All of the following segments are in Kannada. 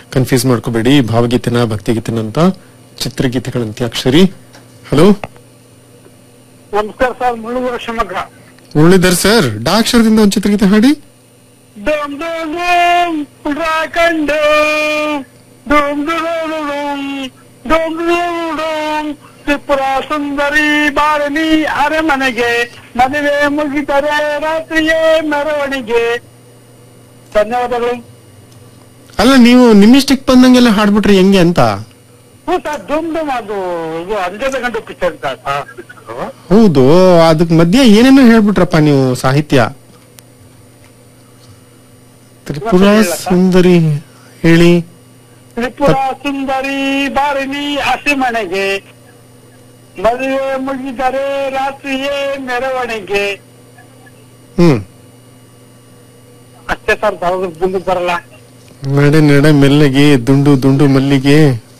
ಕನ್ಫ್ಯೂಸ್ ಮಾಡ್ಕೋಬೇಡಿ ಭಾವಗೀತೆನ ಭಕ್ತಿಗೀತೆನ ಅಂತ ಚಿತ್ರಗೀತೆಗಳ ಅಂತ್ಯಾಕ್ಷರಿ ಹಲೋ ನಮಸ್ಕಾರ ಸರ್ ಮುಳುಗುವ ಶಿವಮೊಗ್ಗ ಮುರಳೀಧರ್ ಸರ್ ಡಾ ಅಕ್ಷರದಿಂದ ಒಂದು ಚಿತ್ರಗೀತೆ ಹಾಡಿ ಡೋಮ್ ಡೋಮ್ ಡೋಮ್ ಉಡ್ರಾಕಂಡು ಡೋಮ್ ಡೋಮ್ ಡೋಮ್ ಡೋಮ್ ಡೋಮ್ ಡೋಮ್ ತ್ರಿಪುರ ಸುಂದರಿ ಬಾರನಿ ಅರಮನೆಗೆ ಮದುವೆ ಮುಗಿದರೆ ರಾತ್ರಿಯೇ ಮೆರವಣಿಗೆ ಧನ್ಯವಾದಗಳು ಅಲ್ಲ ನೀವು ನಿಮ್ಮಿಷ್ಟಕ್ಕೆ ಬಂದಂಗೆಲ್ಲ ಹಾಡ್ಬಿಟ್ರಿ ಹೆಂಗೆ ಅಂತ ಹ್ಞೂ ಸರ್ ಧೂಮ್ ಧೂಮ್ ಅದು ಇದು ಅಂಜದ ಗಂಟು ಪಿಕ್ಚರ್ ಸರ್ ಹೌದು ಅದಕ್ ಮಧ್ಯೆ ಏನೇನೋ ಹೇಳ್ಬಿಟ್ರಪ್ಪ ನೀವು ಸಾಹಿತ್ಯ ತ್ರಿಪುರ ಸುಂದರಿ ಹೇಳಿ ತ್ರಿಪುರ ಸುಂದರಿ ಬಾರಿನಿ ಹಸಿಮಣೆಗೆ ಮದುವೆ ಮುಗಿದರೆ ರಾತ್ರಿಯೇ ಮೆರವಣಿಗೆ ಹ್ಮ್ ಅಷ್ಟೇ ಸರ್ ಬರೋದು ಮುಂದಕ್ಕೆ ಬರಲ್ಲ ನಡೆ ನಡೆ ಮೆಲ್ಲಗೆ ದುಂಡು ದುಂಡು ಮಲ್ಲಿಗೆ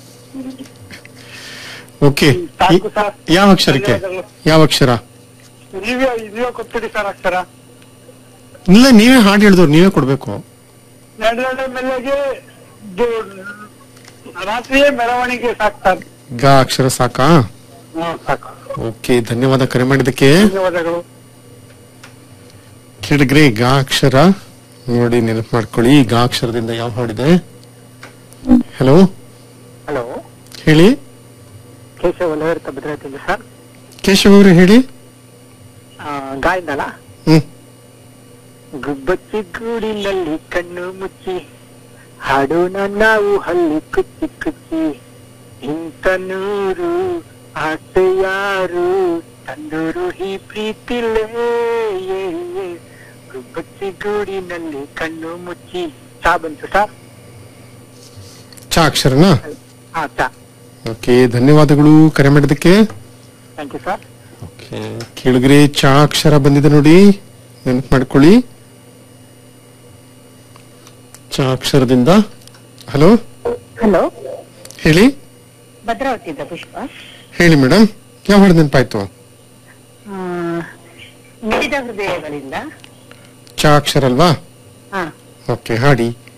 ಓಕೆ ಸಾಕು ಸರ್ ಯಾವ ಅಕ್ಷರಕ್ಕೆ ಧನ್ಯವಾದಗಳು. ಯಾವ ಅಕ್ಷರ ನೀವೇ ನೀವೇ ಕೊಟ್ಬಿಡಿ ಸರ್ ಅಕ್ಷರ ಇಲ್ಲ ನೀವೇ ಹಾಡು ಹೇಳಿದವ್ರು ನೀವೇ ಕೊಡ್ಬೇಕು ನಡೆ ನಡೆ ಮೆಲ್ಲಗೆ ದು- ರಾತ್ರಿಯೇ ಮೆರವಣಿಗೆ ಸಾಕು ಸರ್ ಗ ಅಕ್ಷರ ಸಾಕಾ ಹ್ಮ್ ಸಾಕು ಓಕೆ ಧನ್ಯವಾದ ಕರೆ ಮಾಡಿದ್ದಕ್ಕೆ ಧನ್ಯವಾದಗಳು ಕೇಳಿದ್ರಿ ಗ ಅಕ್ಷರ ನೋಡಿ ನೆನಪು ಮಾಡ್ಕೊಳ್ಳಿ ಗ ಅಕ್ಷರದಿಂದ ಯಾವ ಹಾಡಿದೆ ಹಲೋ ಹಲೋ ಹೇಳಿ ಕೇಶವ ಲಹರಿತ ಭದ್ರಾವತಿಯಿಂದ ಸರ್ ಕೇಶವ್ ಅವ್ರೆ ಹೇಳಿ ಗಾಯದಲ್ಲ ಹ್ಮ್ ಗುಬ್ಬಚ್ಚಿ ಗೂಡಿನಲ್ಲಿ ಕಣ್ಣು ಮುಚ್ಚಿ ಹಾಡೋಣ ನಾವು ಹಲ್ಲಿ ಕುಚ್ಚಿ ಕುಚ್ಚಿ ಇಂಥ ನೂರು ಆಸೆ ಯಾರು ತಂದೂರು ಈ ಪ್ರೀತಿಲೇ ಗುಬ್ಬಚ್ಚಿ ಗೂಡಿನಲ್ಲಿ ಕಣ್ಣು ಮುಚ್ಚಿ ಚಾ ಬಂತು ಸರ್ ಚ ಅಕ್ಷರನಾ ಹಾ ಚಾ ಓಕೆ ಧನ್ಯವಾದಗಳು ಕರೆ ಮಾಡಿದ್ದಕ್ಕೆ ಥ್ಯಾಂಕ್ ಯು ಸರ್ ಓಕೆ ಕೇಳಿದ್ರಿ ಚ ಅಕ್ಷರ ಬಂದಿದೆ ನೋಡಿ ನೆನಪು ಮಾಡ್ಕೊಳ್ಳಿ ಚ ಅಕ್ಷರದಿಂದ ಹಲೋ ಹಲೋ ಹೇಳಿ ಭದ್ರಾವತಿಯಿಂದ ಪುಷ್ಪ ಹೇಳಿ ಮೇಡಮ್ ಯಾವ ಹಾಡು ನೆನಪಾಯ್ತು ಆ, ಮಿಡಿದ ಹೃದಯಗಳಿಂದ ಚ ಅಕ್ಷರ ಅಲ್ವಾ ಹಾ ಓಕೆ ಹಾಡಿ